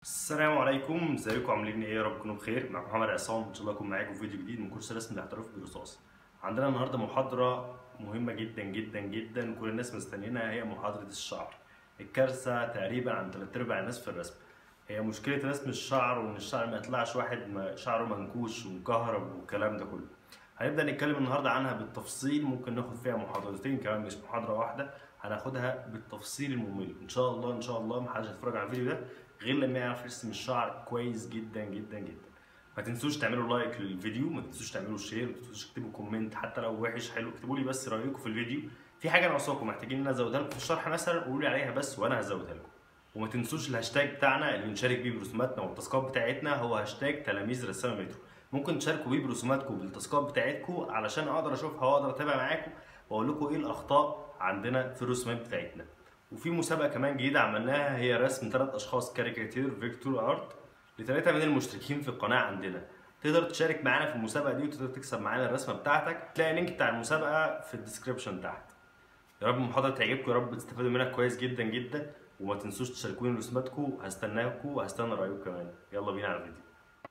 السلام عليكم ازيكم عاملين ايه يا رب تكونوا بخير معكم محمد عصام ان شاء الله اكون معاكم في فيديو جديد من كورس رسم الاحتراف بالرصاص عندنا النهارده محاضره مهمه جدا جدا جدا كل الناس مستنيينها هي محاضره الشعر الكارثه تقريبا عند ثلاث ارباع الناس في الرسم هي مشكله رسم الشعر وان الشعر ما يطلعش واحد ما- شعره منكوش ومكهرب والكلام ده كله هنبدا نتكلم النهارده عنها بالتفصيل ممكن ناخد فيها محاضرتين كمان مش محاضره واحده هناخدها بالتفصيل الممل ان شاء الله ان شاء الله محدش هيتفرج على الفيديو ده غير لما يعرف يرسم الشعر كويس جدا جدا جدا ما تنسوش تعملوا لايك للفيديو ما تنسوش تعملوا شير ما تنسوش تكتبوا كومنت حتى لو وحش حلو اكتبوا لي بس رايكم في الفيديو في حاجه ناقصاكم محتاجين ان انا ازودها لكم في الشرح مثلا قولوا لي عليها بس وانا هزودها لكم وما تنسوش الهاشتاج بتاعنا اللي بنشارك بيه برسوماتنا والتاسكات بتاعتنا هو هاشتاج تلاميذ رسام مترو ممكن تشاركوا بيه برسوماتكم بالتاسكات بتاعتكم علشان اقدر اشوفها واقدر اتابع معاكم واقول لكم ايه الاخطاء عندنا في الرسومات بتاعتنا وفي مسابقه كمان جديده عملناها هي رسم ثلاث اشخاص كاريكاتير فيكتور ارت لثلاثه من المشتركين في القناه عندنا تقدر تشارك معانا في المسابقه دي وتقدر تكسب معانا الرسمه بتاعتك تلاقي اللينك بتاع المسابقه في الديسكربشن تحت يا رب المحاضره تعجبكم يا رب تستفادوا منها كويس جدا جدا وما تنسوش تشاركوني رسوماتكم هستناكم وهستنى رايكم كمان يلا بينا على الفيديو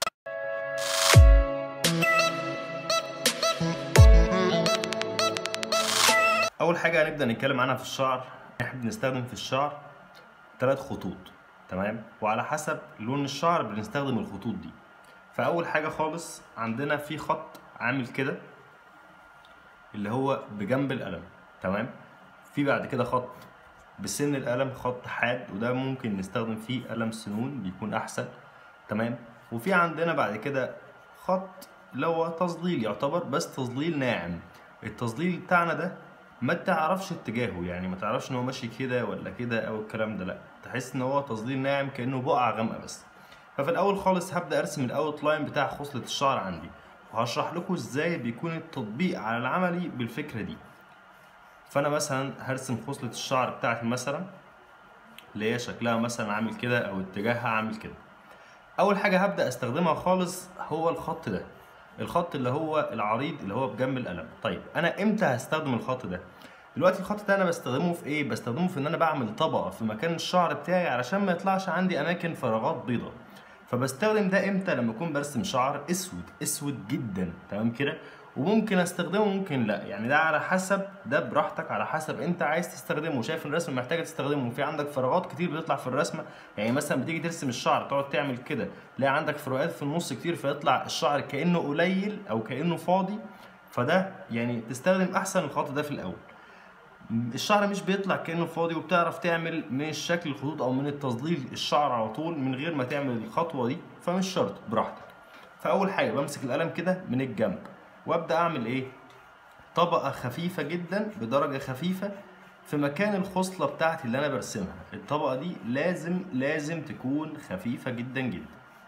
اول حاجه هنبدا نتكلم عنها في الشعر احنا بنستخدم في الشعر ثلاث خطوط تمام وعلى حسب لون الشعر بنستخدم الخطوط دي فاول حاجه خالص عندنا في خط عامل كده اللي هو بجنب القلم تمام في بعد كده خط بسن القلم خط حاد وده ممكن نستخدم فيه قلم سنون بيكون احسن تمام وفي عندنا بعد كده خط اللي هو تظليل يعتبر بس تظليل ناعم التظليل بتاعنا ده ما تعرفش اتجاهه يعني ما تعرفش ان هو ماشي كده ولا كده او الكلام ده لا تحس ان هو تظليل ناعم كانه بقعه غامقه بس ففي الاول خالص هبدا ارسم الاوت لاين بتاع خصله الشعر عندي وهشرح لكم ازاي بيكون التطبيق على العملي بالفكره دي فانا مثلا هرسم خصله الشعر بتاعتي مثلا اللي هي شكلها مثلا عامل كده او اتجاهها عامل كده اول حاجه هبدا استخدمها خالص هو الخط ده الخط اللي هو العريض اللي هو بجنب القلم طيب انا امتى هستخدم الخط ده دلوقتي الخط ده انا بستخدمه في ايه بستخدمه في ان انا بعمل طبقه في مكان الشعر بتاعي علشان ما يطلعش عندي اماكن فراغات بيضاء فبستخدم ده امتى لما اكون برسم شعر اسود اسود جدا تمام كده وممكن استخدمه ممكن لا يعني ده على حسب ده براحتك على حسب انت عايز تستخدمه شايف الرسمه محتاجه تستخدمه وفي عندك فراغات كتير بتطلع في الرسمه يعني مثلا بتيجي ترسم الشعر تقعد تعمل كده تلاقي عندك فروقات في النص كتير فيطلع الشعر كانه قليل او كانه فاضي فده يعني تستخدم احسن الخط ده في الاول الشعر مش بيطلع كانه فاضي وبتعرف تعمل من الشكل الخطوط او من التظليل الشعر على طول من غير ما تعمل الخطوه دي فمش شرط براحتك فاول حاجه بمسك القلم كده من الجنب وابدا اعمل ايه طبقه خفيفه جدا بدرجه خفيفه في مكان الخصله بتاعتي اللي انا برسمها الطبقه دي لازم لازم تكون خفيفه جدا جدا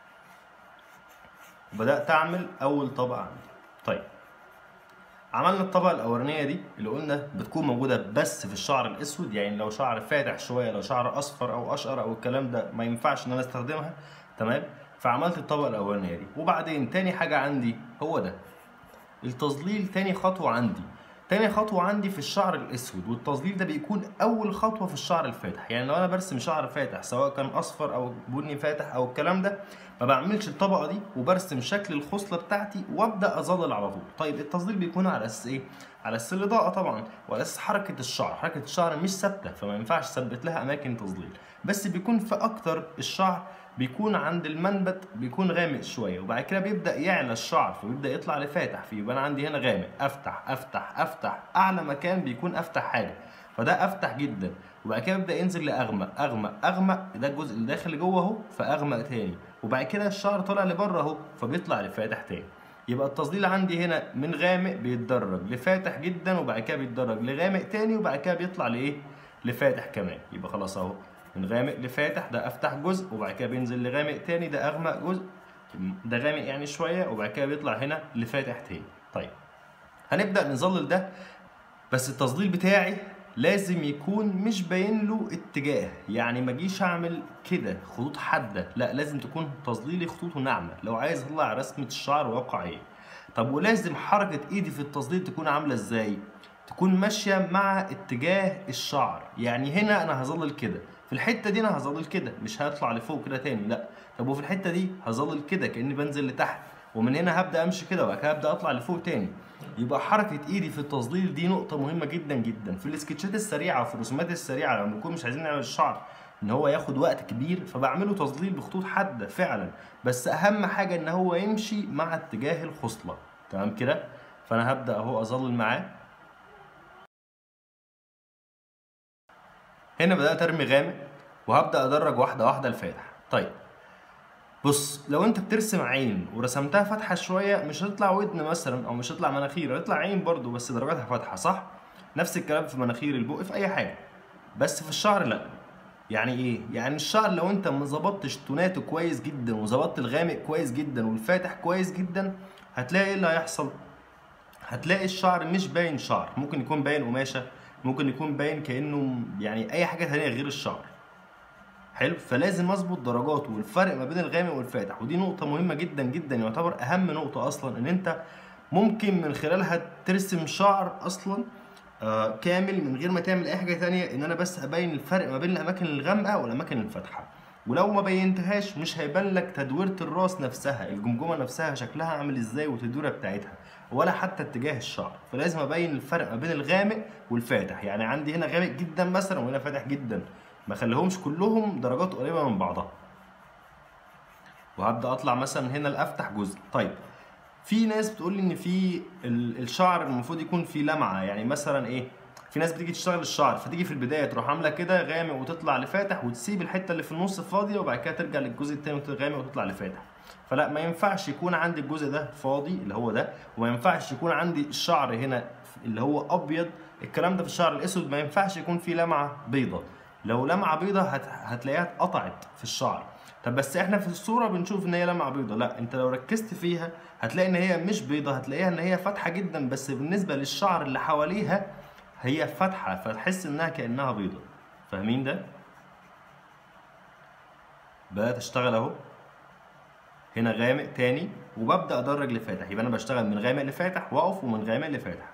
وبدات اعمل اول طبقه عندي طيب عملنا الطبقه الاولانيه دي اللي قلنا بتكون موجوده بس في الشعر الاسود يعني لو شعر فاتح شويه لو شعر اصفر او اشقر او الكلام ده ما ينفعش ان انا استخدمها تمام فعملت الطبقه الاولانيه دي وبعدين تاني حاجه عندي هو ده التظليل تاني خطوه عندي تاني خطوة عندي في الشعر الأسود والتظليل ده بيكون أول خطوة في الشعر الفاتح يعني لو أنا برسم شعر فاتح سواء كان أصفر أو بني فاتح أو الكلام ده ما بعملش الطبقة دي وبرسم شكل الخصلة بتاعتي وأبدأ أظلل على طول طيب التظليل بيكون على أساس إيه؟ على أساس الإضاءة طبعا وعلى أساس حركة الشعر حركة الشعر مش ثابتة فما ينفعش أثبت لها أماكن تظليل بس بيكون في أكتر الشعر بيكون عند المنبت بيكون غامق شويه وبعد كده بيبدا يعلى الشعر فبيبدا يطلع لفاتح فيه يبقى انا عندي هنا غامق افتح افتح افتح اعلى مكان بيكون افتح حاجه فده افتح جدا وبعد كده يبدا ينزل لاغمق اغمق اغمق ده الجزء اللي داخل جوه اهو فاغمق تاني وبعد كده الشعر طالع لبره اهو فبيطلع لفاتح تاني يبقى التظليل عندي هنا من غامق بيتدرج لفاتح جدا وبعد كده بيتدرج لغامق تاني وبعد كده بيطلع لايه لفاتح كمان يبقى خلاص اهو من غامق لفاتح ده افتح جزء وبعد كده بينزل لغامق تاني ده اغمق جزء ده غامق يعني شويه وبعد كده بيطلع هنا لفاتح تاني طيب هنبدا نظلل ده بس التظليل بتاعي لازم يكون مش باين له اتجاه يعني ما اجيش اعمل كده خطوط حاده لا لازم تكون تظليلي خطوطه ناعمه لو عايز اطلع رسمه الشعر واقعيه طب ولازم حركه ايدي في التظليل تكون عامله ازاي تكون ماشيه مع اتجاه الشعر يعني هنا انا هظلل كده في الحته دي انا هظلل كده مش هطلع لفوق كده تاني لا طب وفي الحته دي هظلل كده كاني بنزل لتحت ومن هنا هبدا امشي كده وبعد كده هبدا اطلع لفوق تاني يبقى حركه ايدي في التظليل دي نقطه مهمه جدا جدا في السكتشات السريعه وفي الرسومات السريعه لما بنكون مش عايزين نعمل الشعر ان هو ياخد وقت كبير فبعمله تظليل بخطوط حاده فعلا بس اهم حاجه ان هو يمشي مع اتجاه الخصله تمام كده فانا هبدا اهو اظلل معاه هنا بدات ارمي غامق وهبدا ادرج واحده واحده الفاتح طيب بص لو انت بترسم عين ورسمتها فاتحه شويه مش هتطلع ودن مثلا او مش هتطلع مناخير هتطلع عين برضو بس درجاتها فاتحه صح نفس الكلام في مناخير البق في اي حاجه بس في الشعر لا يعني ايه يعني الشعر لو انت ما ظبطتش توناته كويس جدا وظبطت الغامق كويس جدا والفاتح كويس جدا هتلاقي ايه اللي هيحصل هتلاقي الشعر مش باين شعر ممكن يكون باين قماشه ممكن يكون باين كانه يعني اي حاجه تانية غير الشعر حلو فلازم اظبط درجاته والفرق ما بين الغامق والفاتح ودي نقطه مهمه جدا جدا يعتبر اهم نقطه اصلا ان انت ممكن من خلالها ترسم شعر اصلا آه كامل من غير ما تعمل اي حاجه تانية ان انا بس ابين الفرق ما بين الاماكن الغامقه والاماكن الفاتحه ولو ما بينتهاش مش هيبان لك تدويره الراس نفسها الجمجمه نفسها شكلها عامل ازاي والتدويره بتاعتها ولا حتى اتجاه الشعر فلازم ابين الفرق ما بين الغامق والفاتح يعني عندي هنا غامق جدا مثلا وهنا فاتح جدا ما خليهمش كلهم درجات قريبه من بعضها وهبدا اطلع مثلا هنا لافتح جزء طيب في ناس بتقول لي ان في الشعر المفروض يكون فيه لمعه يعني مثلا ايه في ناس بتيجي تشتغل الشعر فتيجي في البدايه تروح عامله كده غامق وتطلع لفاتح وتسيب الحته اللي في النص فاضيه وبعد كده ترجع للجزء الثاني غامق وتطلع لفاتح فلا ما ينفعش يكون عندي الجزء ده فاضي اللي هو ده وما ينفعش يكون عندي الشعر هنا اللي هو ابيض الكلام ده في الشعر الاسود ما ينفعش يكون فيه لمعه بيضه لو لمعه بيضه هت... هتلاقيها اتقطعت في الشعر طب بس احنا في الصوره بنشوف ان هي لمعه بيضه لا انت لو ركزت فيها هتلاقي ان هي مش بيضه هتلاقيها ان هي فاتحه جدا بس بالنسبه للشعر اللي حواليها هي فاتحه فتحس انها كانها بيضه فاهمين ده بدات اشتغل اهو هنا غامق تاني وببدا ادرج لفاتح يبقى انا بشتغل من غامق لفاتح واقف ومن غامق لفاتح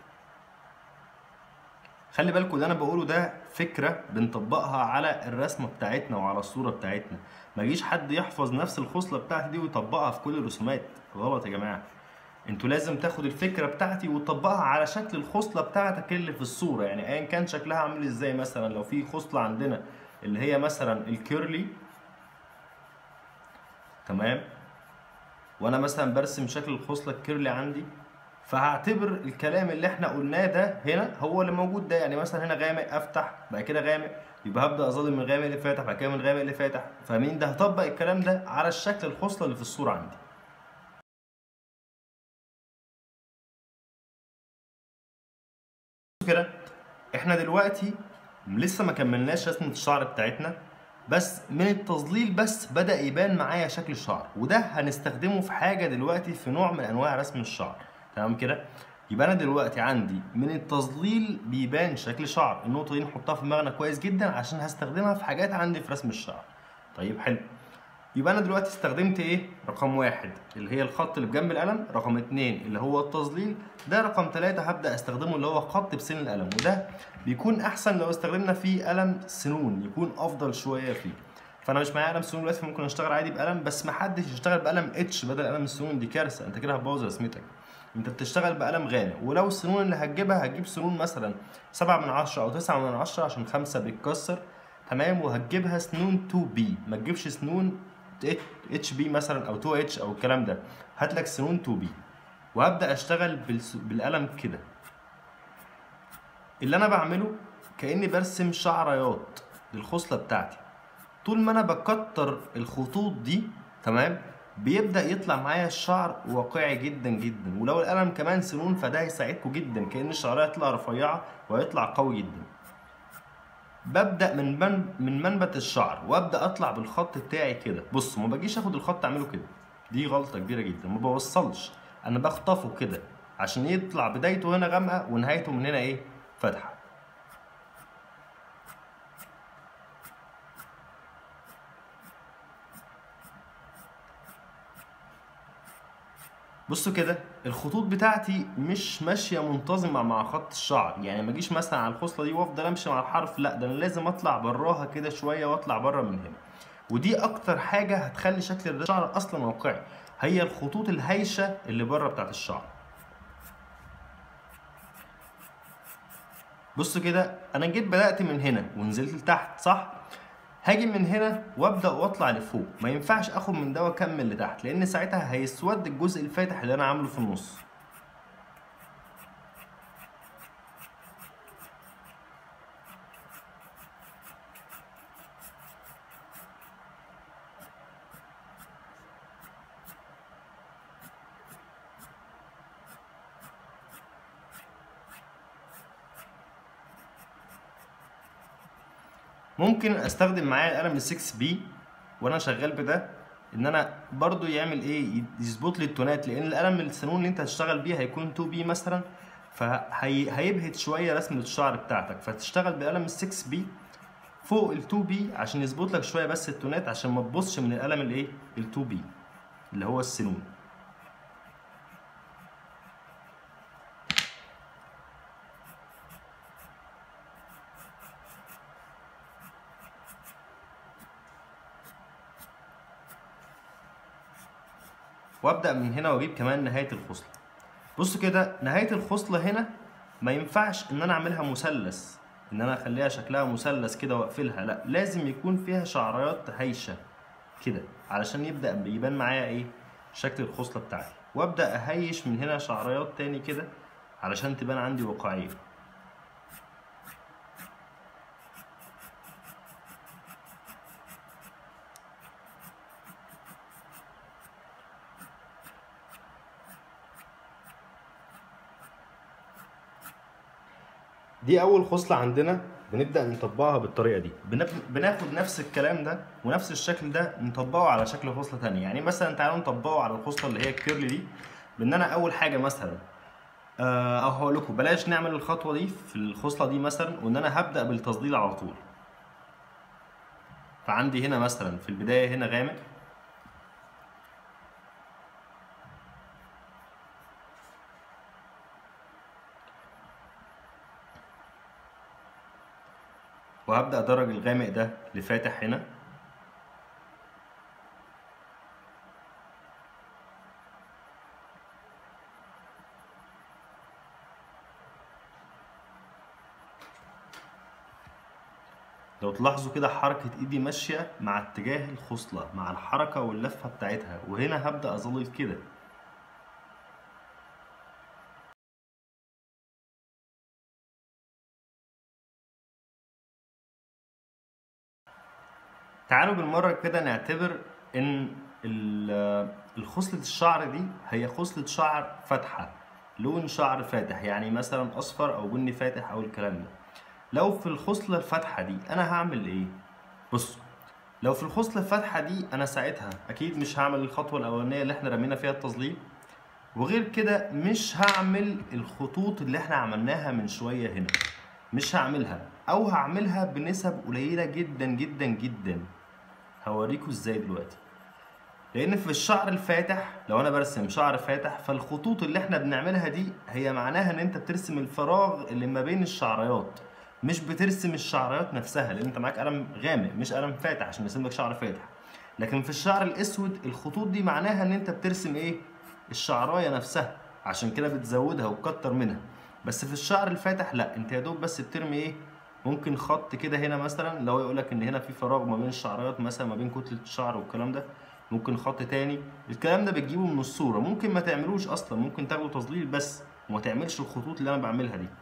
خلي بالكم اللي انا بقوله ده فكره بنطبقها على الرسمه بتاعتنا وعلى الصوره بتاعتنا ما يجيش حد يحفظ نفس الخصله بتاعتي دي ويطبقها في كل الرسومات غلط يا جماعه انتوا لازم تاخد الفكره بتاعتي وتطبقها على شكل الخصله بتاعتك اللي في الصوره يعني ايا كان شكلها عامل ازاي مثلا لو في خصله عندنا اللي هي مثلا الكيرلي تمام وانا مثلا برسم شكل الخصله الكيرلي عندي فهعتبر الكلام اللي احنا قلناه ده هنا هو اللي موجود ده يعني مثلا هنا غامق افتح بعد كده غامق يبقى هبدا اظلم من غامق لفاتح بعد كده من غامق لفاتح فاهمين ده هطبق الكلام ده على الشكل الخصله اللي في الصوره عندي كده احنا دلوقتي لسه ما كملناش رسمه الشعر بتاعتنا بس من التظليل بس بدا يبان معايا شكل الشعر وده هنستخدمه في حاجه دلوقتي في نوع من انواع رسم الشعر تمام كده يبقى انا دلوقتي عندي من التظليل بيبان شكل شعر النقطه دي نحطها في دماغنا كويس جدا عشان هستخدمها في حاجات عندي في رسم الشعر طيب حلو يبقى انا دلوقتي استخدمت ايه رقم واحد اللي هي الخط اللي بجنب القلم رقم اتنين اللي هو التظليل ده رقم ثلاثة هبدأ استخدمه اللي هو خط بسن القلم وده بيكون احسن لو استخدمنا فيه قلم سنون يكون افضل شوية فيه فانا مش معايا قلم سنون دلوقتي ممكن اشتغل عادي بقلم بس محدش يشتغل بقلم اتش بدل قلم السنون دي كارثة انت كده هتبوظ رسمتك انت بتشتغل بقلم غامق ولو السنون اللي هتجيبها هتجيب سنون مثلا سبعة من عشرة او تسعة من عشرة عشان خمسة بيتكسر تمام وهتجيبها سنون 2 بي ما تجيبش سنون اتش بي مثلا او 2 اتش او الكلام ده هات لك سنون 2 بي وهبدا اشتغل بالقلم كده اللي انا بعمله كاني برسم شعريات للخصله بتاعتي طول ما انا بكتر الخطوط دي تمام بيبدا يطلع معايا الشعر واقعي جدا جدا ولو القلم كمان سنون فده هيساعدكم جدا كان الشعريه تطلع رفيعه وهيطلع قوي جدا ببدا من من من منبت الشعر وابدا اطلع بالخط بتاعي كده بص ما باجيش اخد الخط اعمله كده دي غلطه كبيره جدا ما بوصلش انا بخطفه كده عشان يطلع بدايته هنا غامقه ونهايته من هنا ايه فاتحه بصوا كده الخطوط بتاعتي مش ماشيه منتظمه مع خط الشعر يعني ما اجيش مثلا على الخصله دي وافضل امشي مع الحرف لا ده انا لازم اطلع براها كده شويه واطلع بره من هنا ودي اكتر حاجه هتخلي شكل الشعر اصلا واقعي هي الخطوط الهايشه اللي بره بتاعت الشعر بصوا كده انا جيت بدات من هنا ونزلت لتحت صح هاجي من هنا وابدا واطلع لفوق ما ينفعش اخد من ده واكمل لتحت لان ساعتها هيسود الجزء الفاتح اللي انا عامله في النص ممكن استخدم معايا القلم ال 6 بي وانا شغال بده ان انا برضو يعمل ايه يظبط لي التونات لان القلم السنون اللي انت هتشتغل بيه هيكون 2 بي مثلا فهيبهت شويه رسمه الشعر بتاعتك فتشتغل بقلم ال 6 بي فوق ال 2 بي عشان يظبط لك شويه بس التونات عشان ما تبصش من القلم الايه ال 2 بي اللي هو السنون وابدا من هنا واجيب كمان نهايه الخصله بصوا كده نهايه الخصله هنا ما ينفعش ان انا اعملها مثلث ان انا اخليها شكلها مثلث كده واقفلها لا لازم يكون فيها شعريات هايشه كده علشان يبدا يبان معايا ايه شكل الخصله بتاعتي وابدا اهيش من هنا شعريات تاني كده علشان تبان عندي واقعيه دي اول خصله عندنا بنبدا نطبقها بالطريقه دي بناخد نفس الكلام ده ونفس الشكل ده نطبقه على شكل خصله ثانيه يعني مثلا تعالوا نطبقه على الخصله اللي هي الكيرلي دي بان انا اول حاجه مثلا او هقول لكم بلاش نعمل الخطوه دي في الخصله دي مثلا وان انا هبدا بالتظليل على طول فعندي هنا مثلا في البدايه هنا غامق وهبدأ أدرج الغامق ده لفاتح هنا لو تلاحظوا كده حركة ايدي ماشية مع اتجاه الخصلة مع الحركة واللفة بتاعتها وهنا هبدأ أظلل كده تعالوا بالمرة كده نعتبر إن الخصلة الشعر دي هي خصلة شعر فاتحة لون شعر فاتح يعني مثلا أصفر أو بني فاتح أو الكلام ده لو في الخصلة الفاتحة دي أنا هعمل إيه؟ بصوا لو في الخصلة الفاتحة دي أنا ساعتها أكيد مش هعمل الخطوة الأولانية اللي إحنا رمينا فيها التظليل وغير كده مش هعمل الخطوط اللي إحنا عملناها من شوية هنا مش هعملها أو هعملها بنسب قليلة جدا جدا جدا هوريكم ازاي دلوقتي لان في الشعر الفاتح لو انا برسم شعر فاتح فالخطوط اللي احنا بنعملها دي هي معناها ان انت بترسم الفراغ اللي ما بين الشعريات مش بترسم الشعريات نفسها لان انت معاك قلم غامق مش قلم فاتح عشان يرسم لك شعر فاتح لكن في الشعر الاسود الخطوط دي معناها ان انت بترسم ايه الشعرايه نفسها عشان كده بتزودها وتكتر منها بس في الشعر الفاتح لا انت يا دوب بس بترمي ايه ممكن خط كده هنا مثلا لو يقول لك ان هنا في فراغ ما بين الشعريات مثلا ما بين كتله الشعر والكلام ده ممكن خط تاني الكلام ده بتجيبه من الصوره ممكن ما تعملوش اصلا ممكن تاخده تظليل بس وما تعملش الخطوط اللي انا بعملها دي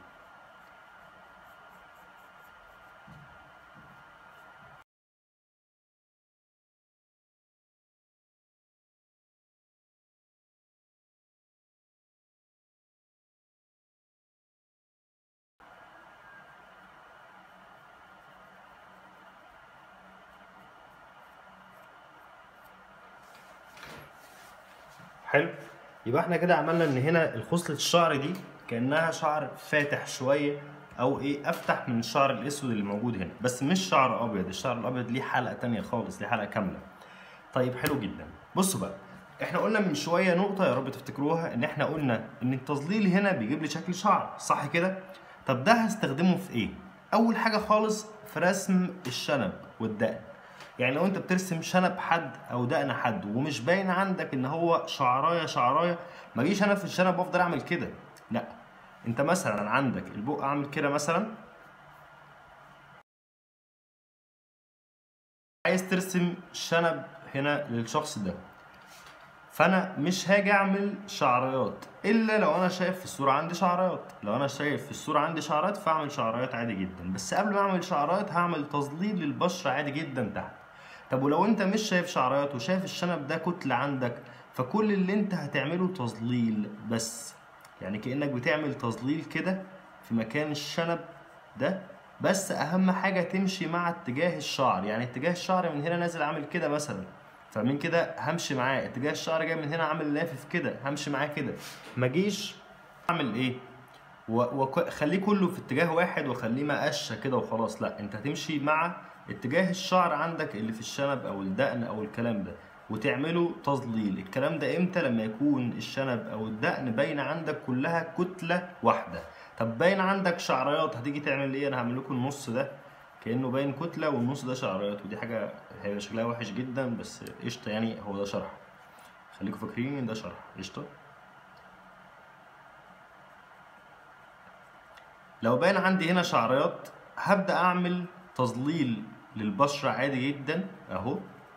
حلو يبقى احنا كده عملنا ان هنا الخصلة الشعر دي كانها شعر فاتح شويه او ايه افتح من الشعر الاسود اللي موجود هنا بس مش شعر ابيض الشعر الابيض ليه حلقه تانية خالص ليه حلقه كامله طيب حلو جدا بصوا بقى احنا قلنا من شويه نقطه يا رب تفتكروها ان احنا قلنا ان التظليل هنا بيجيب لي شكل شعر صح كده طب ده هستخدمه في ايه اول حاجه خالص في رسم الشنب والدقن يعني لو انت بترسم شنب حد او دقن حد ومش باين عندك ان هو شعرايه شعرايه ما اجيش انا في الشنب وافضل اعمل كده لا انت مثلا عندك البق اعمل كده مثلا عايز ترسم شنب هنا للشخص ده فانا مش هاجي اعمل شعريات الا لو انا شايف في الصوره عندي شعريات لو انا شايف في الصوره عندي شعريات فاعمل شعريات عادي جدا بس قبل ما اعمل شعريات هعمل تظليل للبشره عادي جدا تحت طب ولو انت مش شايف شعريات وشايف الشنب ده كتله عندك فكل اللي انت هتعمله تظليل بس يعني كانك بتعمل تظليل كده في مكان الشنب ده بس اهم حاجه تمشي مع اتجاه الشعر يعني اتجاه الشعر من هنا نازل عامل كده مثلا فمن كده همشي معاه اتجاه الشعر جاي من هنا عامل لافف كده همشي معاه كده ما اجيش اعمل ايه وخليه كله في اتجاه واحد واخليه مقشه كده وخلاص لا انت هتمشي مع اتجاه الشعر عندك اللي في الشنب او الدقن او الكلام ده وتعمله تظليل الكلام ده امتى لما يكون الشنب او الدقن باينه عندك كلها كتله واحده طب باين عندك شعريات هتيجي تعمل ايه انا هعمل لكم النص ده كانه باين كتله والنص ده شعريات ودي حاجه هيبقى شكلها وحش جدا بس قشطه يعني هو ده شرح خليكم فاكرين ان ده شرح قشطه لو باين عندي هنا شعريات هبدا اعمل تظليل للبشره عادي جدا اهو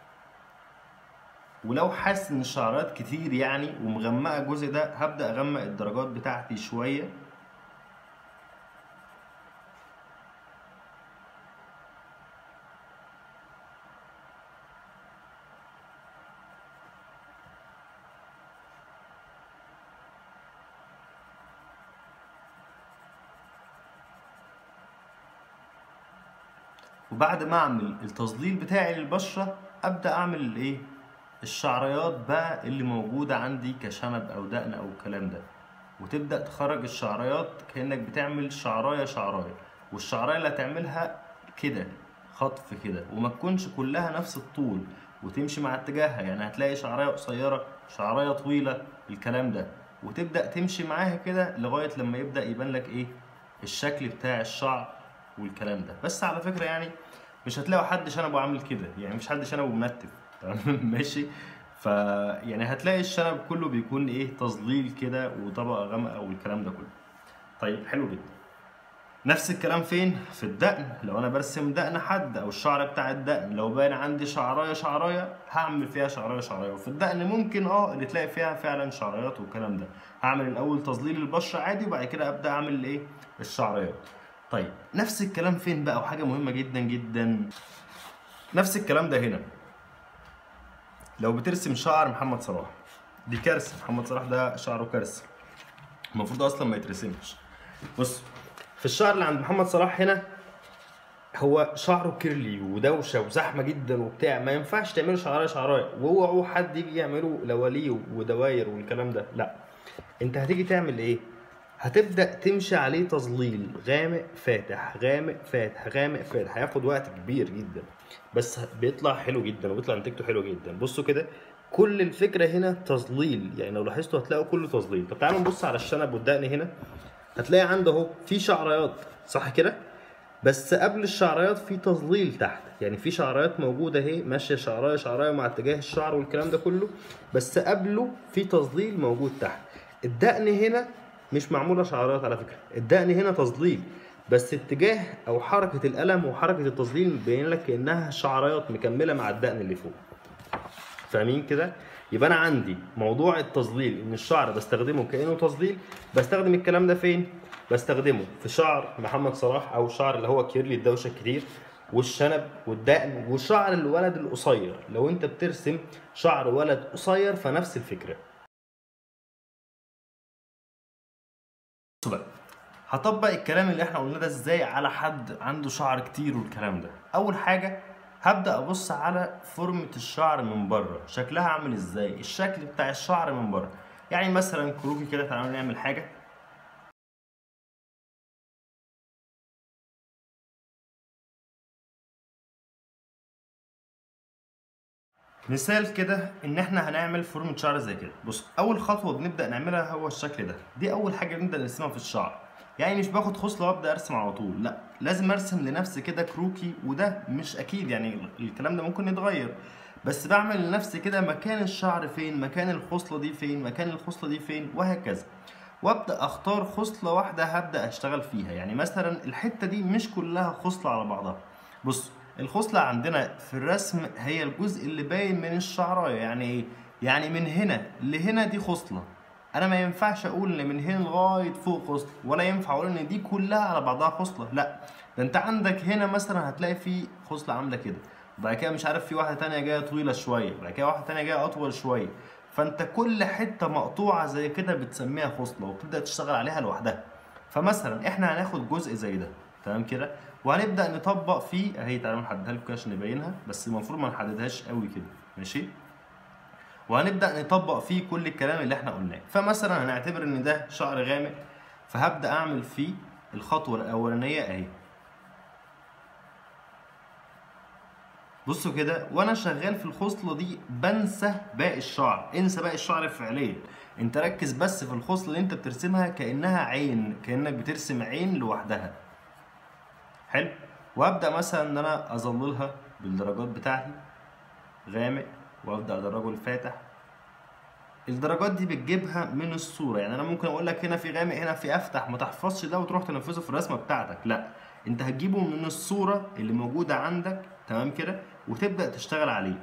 ولو حاسس ان الشعرات كتير يعني ومغمقه الجزء ده هبدا اغمق الدرجات بتاعتي شويه وبعد ما اعمل التظليل بتاعي للبشره ابدا اعمل الايه الشعريات بقى اللي موجوده عندي كشنب او دقن او الكلام ده وتبدا تخرج الشعريات كانك بتعمل شعرايه شعرايه والشعرايه اللي هتعملها كده خطف كده وما تكونش كلها نفس الطول وتمشي مع اتجاهها يعني هتلاقي شعرايه قصيره شعرايه طويله الكلام ده وتبدا تمشي معاها كده لغايه لما يبدا يبان لك ايه الشكل بتاع الشعر والكلام ده بس على فكره يعني مش هتلاقوا حد شنبه عامل كده يعني مش حد شنبه منتف تمام ماشي ف يعني هتلاقي الشنب كله بيكون ايه تظليل كده وطبقه غامقه والكلام ده كله طيب حلو جدا نفس الكلام فين في الدقن لو انا برسم دقن حد او الشعر بتاع الدقن لو باين عندي شعرايه شعرايه هعمل فيها شعرايه شعرايه وفي الدقن ممكن اه اللي تلاقي فيها فعلا شعرايات والكلام ده هعمل الاول تظليل البشره عادي وبعد كده ابدا اعمل الايه الشعرايات طيب نفس الكلام فين بقى وحاجه مهمه جدا جدا نفس الكلام ده هنا لو بترسم شعر محمد صلاح دي كارثه محمد صلاح ده شعره كارثه المفروض اصلا ما يترسمش بص في الشعر اللي عند محمد صلاح هنا هو شعره كيرلي ودوشه وزحمه جدا وبتاع ما ينفعش تعملوا شعرايه شعرايه واوعوا حد يجي يعملوا لواليه ودواير والكلام ده لا انت هتيجي تعمل ايه هتبدا تمشي عليه تظليل غامق فاتح غامق فاتح غامق فاتح هياخد وقت كبير جدا بس بيطلع حلو جدا وبيطلع نتيجته حلوه جدا بصوا كده كل الفكره هنا تظليل يعني لو لاحظتوا هتلاقوا كله تظليل طب تعالوا نبص على الشنب والدقن هنا هتلاقي عنده اهو في شعريات صح كده بس قبل الشعريات في تظليل تحت يعني في شعريات موجوده اهي ماشيه شعرايه شعرايه مع اتجاه الشعر والكلام ده كله بس قبله في تظليل موجود تحت الدقن هنا مش معموله شعرات على فكره الدقن هنا تظليل بس اتجاه او حركه القلم وحركه التظليل مبين لك كانها شعرات مكمله مع الدقن اللي فوق فاهمين كده يبقى انا عندي موضوع التظليل ان الشعر بستخدمه كانه تظليل بستخدم الكلام ده فين بستخدمه في شعر محمد صلاح او الشعر اللي هو كيرلي الدوشه الكتير والشنب والدقن وشعر الولد القصير لو انت بترسم شعر ولد قصير فنفس الفكره بقى هطبق الكلام اللي احنا قلناه ده ازاي على حد عنده شعر كتير والكلام ده اول حاجه هبدا ابص على فورمه الشعر من بره شكلها عامل ازاي الشكل بتاع الشعر من بره يعني مثلا كروكي كده تعالوا نعمل حاجه مثال كده ان احنا هنعمل فورمة شعر زي كده بص اول خطوه بنبدا نعملها هو الشكل ده دي اول حاجه بنبدا نرسمها في الشعر يعني مش باخد خصله وابدا ارسم على طول لا لازم ارسم لنفسي كده كروكي وده مش اكيد يعني الكلام ده ممكن يتغير بس بعمل لنفسي كده مكان الشعر فين مكان الخصله دي فين مكان الخصله دي فين وهكذا وابدا اختار خصله واحده هبدا اشتغل فيها يعني مثلا الحته دي مش كلها خصله على بعضها بص الخصله عندنا في الرسم هي الجزء اللي باين من الشعرايه يعني ايه يعني من هنا لهنا دي خصله انا ما ينفعش اقول ان من هنا لغايه فوق خصله ولا ينفع اقول ان دي كلها على بعضها خصله لا ده انت عندك هنا مثلا هتلاقي في خصله عامله كده وبعد كده مش عارف في واحده تانية جايه طويله شويه وبعد كده واحده تانية جايه اطول شويه فانت كل حته مقطوعه زي كده بتسميها خصله وبتبدا تشتغل عليها لوحدها فمثلا احنا هناخد جزء زي ده تمام كده وهنبدا نطبق فيه اهي تعالوا نحددها لكم كده عشان نبينها بس المفروض ما نحددهاش قوي كده ماشي وهنبدا نطبق فيه كل الكلام اللي احنا قلناه فمثلا هنعتبر ان ده شعر غامق فهبدا اعمل فيه الخطوه الاولانيه اهي بصوا كده وانا شغال في الخصله دي بنسى باقي الشعر انسى باقي الشعر فعليا انت ركز بس في الخصله اللي انت بترسمها كانها عين كانك بترسم عين لوحدها حلو وابدا مثلا ان انا اظللها بالدرجات بتاعتي غامق وابدا ادرجه لفاتح الدرجات دي بتجيبها من الصوره يعني انا ممكن اقول لك هنا في غامق هنا في افتح ما تحفظش ده وتروح تنفذه في الرسمه بتاعتك لا انت هتجيبه من الصوره اللي موجوده عندك تمام كده وتبدا تشتغل عليه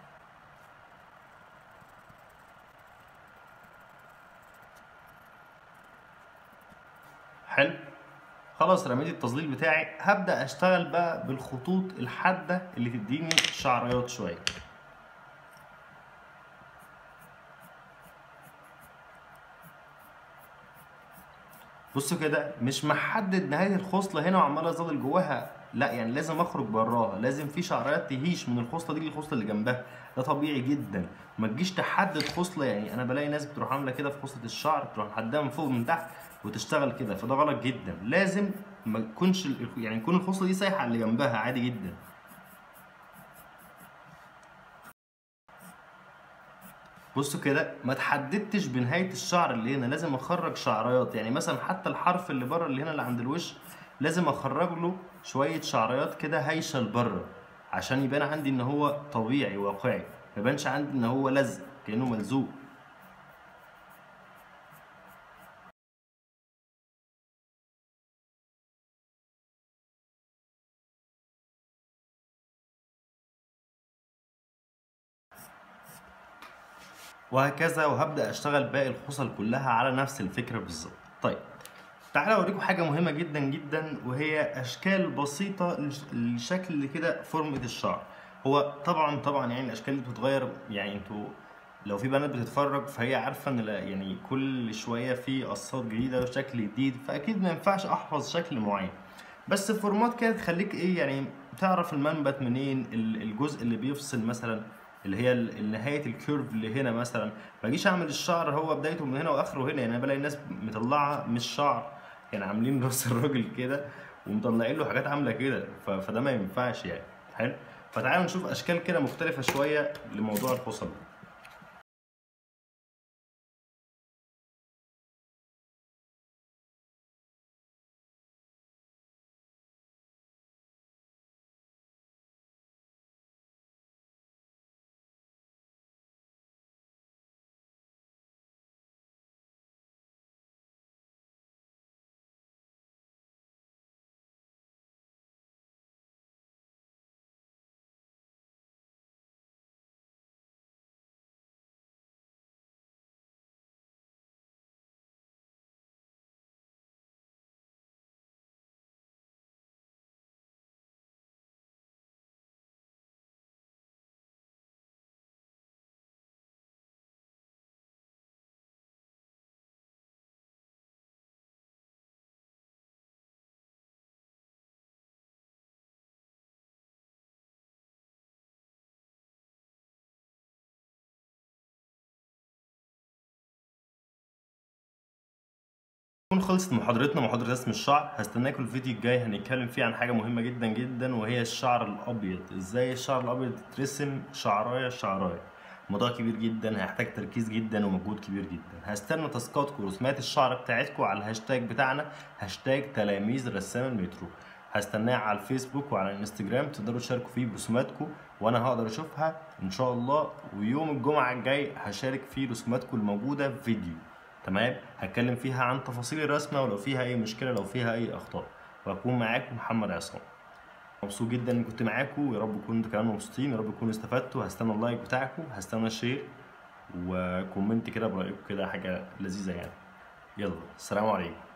حلو خلاص رميت التظليل بتاعي هبدا اشتغل بقى بالخطوط الحاده اللي تديني شعريات شويه بصوا كده مش محدد نهايه الخصله هنا وعمال اظلل جواها لا يعني لازم اخرج براها لازم في شعريات تهيش من الخصله دي للخصله اللي جنبها ده طبيعي جدا ما تجيش تحدد خصله يعني انا بلاقي ناس بتروح عامله كده في خصله الشعر تروح محددها من فوق ومن تحت وتشتغل كده فده غلط جدا لازم ما تكونش يعني يكون الخصله دي سايحه على اللي جنبها عادي جدا بصوا كده ما تحددتش بنهايه الشعر اللي هنا لازم اخرج شعريات يعني مثلا حتى الحرف اللي بره اللي هنا اللي عند الوش لازم اخرج له شويه شعريات كده هايشه لبره عشان يبان عندي ان هو طبيعي واقعي ما يبانش عندي ان هو لزق كانه ملزوق وهكذا وهبدا اشتغل باقي الخصل كلها على نفس الفكره بالظبط طيب تعالى اوريكم حاجه مهمه جدا جدا وهي اشكال بسيطه لشكل كده فورمه الشعر هو طبعا طبعا يعني الاشكال اللي بتتغير يعني انتوا لو في بنات بتتفرج فهي عارفه ان يعني كل شويه في قصات جديده وشكل جديد فاكيد ما ينفعش احفظ شكل معين بس الفورمات كده تخليك ايه يعني تعرف المنبت منين الجزء اللي بيفصل مثلا اللي هي نهايه الكيرف اللي هنا مثلا ما اجيش اعمل الشعر هو بدايته من هنا واخره هنا يعني انا بلاقي الناس مطلعه مش شعر يعني عاملين راس الراجل كده ومطلعين له حاجات عامله كده فده ما ينفعش يعني حلو فتعالوا نشوف اشكال كده مختلفه شويه لموضوع الخصل تكون خلصت محاضرتنا محاضرة رسم الشعر هستناكم الفيديو الجاي هنتكلم فيه عن حاجة مهمة جدا جدا وهي الشعر الأبيض ازاي الشعر الأبيض يترسم شعراية شعراية موضوع كبير جدا هيحتاج تركيز جدا ومجهود كبير جدا هستنى تاسكاتكم ورسومات الشعر بتاعتكم على الهاشتاج بتاعنا هاشتاج تلاميذ رسام المترو هستناه على الفيسبوك وعلى الانستجرام تقدروا تشاركوا فيه برسوماتكم وانا هقدر اشوفها ان شاء الله ويوم الجمعة الجاي هشارك فيه رسوماتكم الموجودة في فيديو تمام هتكلم فيها عن تفاصيل الرسمه ولو فيها اي مشكله لو فيها اي اخطاء وهكون معاكم محمد عصام مبسوط جدا اني كنت معاكم يا رب تكونوا انتوا كمان مبسوطين يا رب تكونوا استفدتوا هستنى اللايك بتاعكم هستنى الشير وكومنت كده برايكم كده حاجه لذيذه يعني يلا السلام عليكم